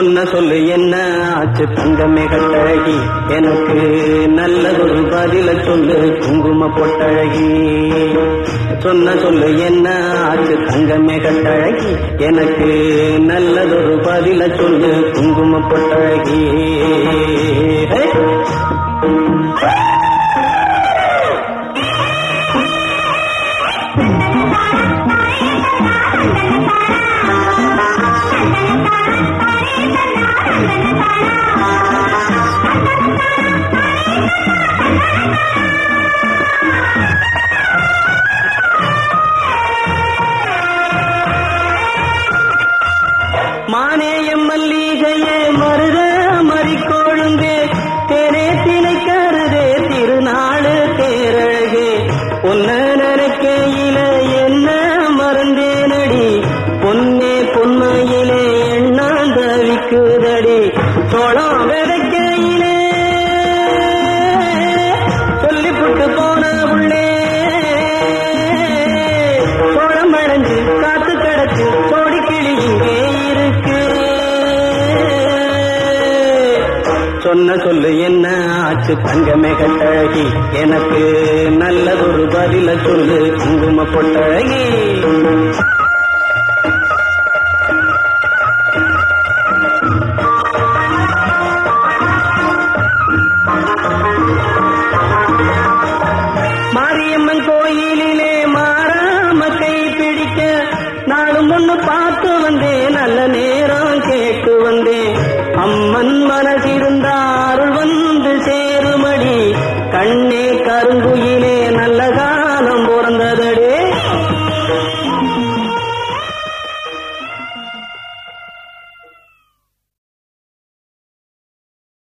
சொன்ன சொல்லு என்ன ஆச்சு தங்கமே கட்டழகி எனக்கு நல்லதொரு பதில சொல்லு குங்கும பொட்டழகி சொன்ன சொல்லு என்ன ஆச்சு தங்கமே கட்டழகி எனக்கு நல்லதொரு பதில சொல்லு குங்கும பொட்டழகி ஹே! மானேயம் மல்லிகையே மருத மறிக்கோழுந்தே தேனே தினை கருதே திருநாளு தேரழகே உன்ன நினைக்கையில என்ன மறந்தேனடி பொன்னே பொன்மையிலே எண்ணாந்தவிக்குதடி சோளம் விதைக்கையிலே சொல்லிப்புட்டு போன உள்ளே சோளம் அடைஞ்சு காத்து கிடச்சு கோடி கிளி இங்கே இருக்கு சொன்ன சொல்லு என்ன ஆச்சு தங்கமே கட்டழகி எனக்கு நல்லதொரு பதில சொல்லு குங்கும பொட்டழகி மாரியம்மன் கோயிலிலே மாறாம கை பிடிக்க நாளும் ஒண்ணு பார்த்து வந்தேன் நல்ல நேரம்